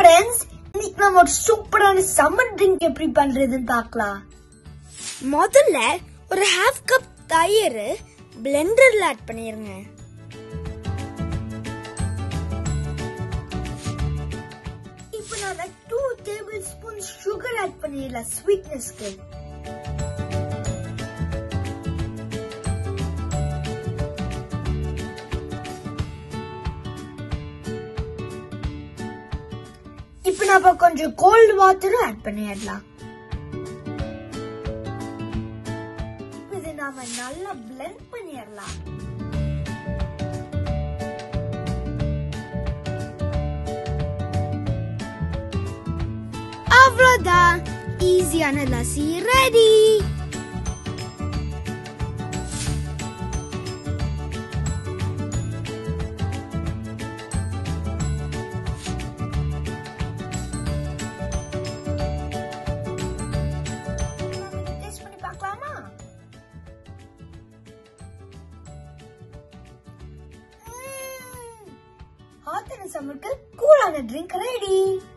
friends இன்னைக்கு நம்ம ஒரு சூப்பரான சம்மர் ட்ரிங்க் எப்படி பண்றதுன்னு பார்க்கலாம் முதல்ல ஒரு ஹாஃப் கப் தயிர் பிளெண்டர்ல ஆட் பண்ணிருங்க இப்போ நாம two tablespoon sugar add பண்ணிடலாம் ஸ்வீட்னஸ்க்கு இப்போ நம்ம கொஞ்சம் கோல்ட் வாட்டரும் ஆட் பண்ணிடலாம் இது நாம நல்லா blend பண்ணிடலாம் அவ்வளோதான் ஈஸியான லஸ்ஸி ரெடி டேஸ்ட் பண்ணி பார்க்கலாமா ஹாட் அண்ட் சம்மருக்கு கூலான ட்ரிங்க் ரெடி